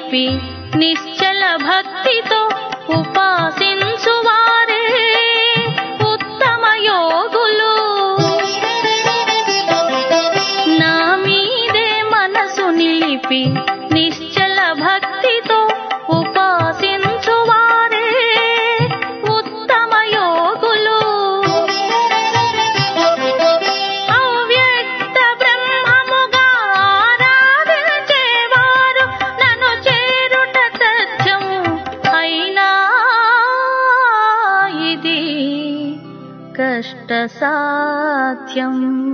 నిలిపి నిశ్చల భక్తితో ఉపాసించువారే ఉత్తమ యోగులు నా మీదే మనసు నిలిపి నిశ్చల భక్తితో ఉపాసించువారే ఉత్తమ యోగులు అవ్యక్త బ్రహ్మముగా ఆరాధించేవారు నన్ను చేరుట తథ్యం అయినా ఇది కష్ట సాధ్యం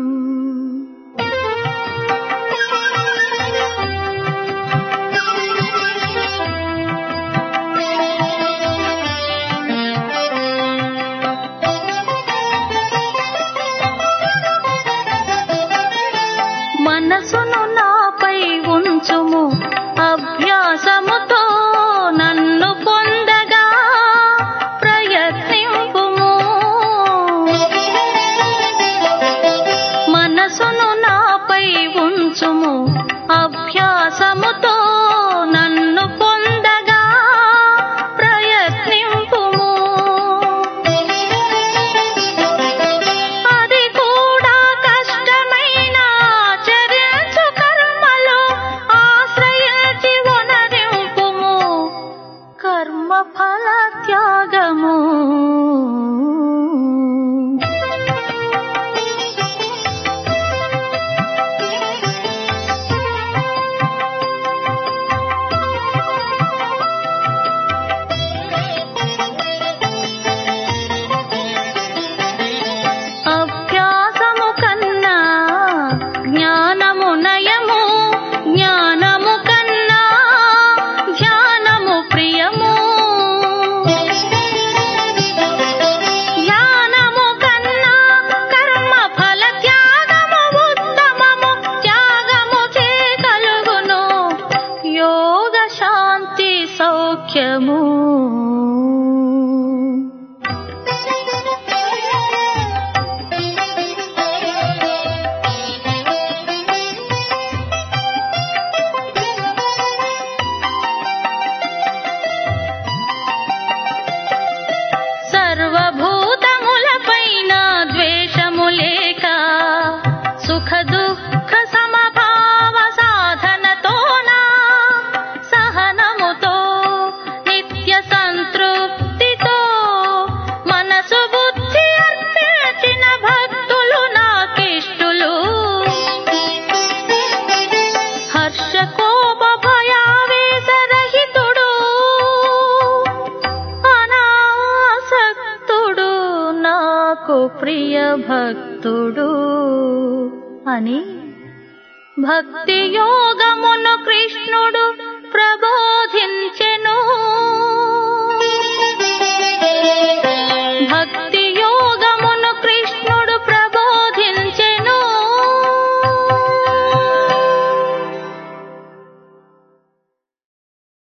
మనసును నాపై ఉంచుము అభ్యాసముతో నన్ను పొందగా ప్రయత్నింపుము మనసును నాపై ఉంచుము అభ్యాసముతో నన్ను పొందగా ప్రయత్నింపుము అది కూడా కష్టమైన ఆచరించు కర్మలో ఆశ్రయించి ఉనరింపుము కర్మ ఫల త్యాగము అభ్యాసము కన్నా జ్ఞానము నయము జ్ఞానము కన్నా ధ్యానము ప్రియము ధ్యానము కన్నా కర్మ ఫల త్యాగము ఉత్తమము త్యాగము చేయగలుగును యోగ శాంతి సౌఖ్యము సర్వభూతములపైన ద్వేషము లేక సుఖ దుఃఖ సమభావ సాధనతోన సహనముతో నిత్య సంతృప్తితో మనసు బుద్ధి అర్పించిన భక్తులు నాకిష్టులు హర్ష కోప భయావేశరహితుడు అనాసక్తుడు నాకు ప్రియ భక్తుడు అని భక్తి యోగమును కృష్ణుడు ప్రబోధించెను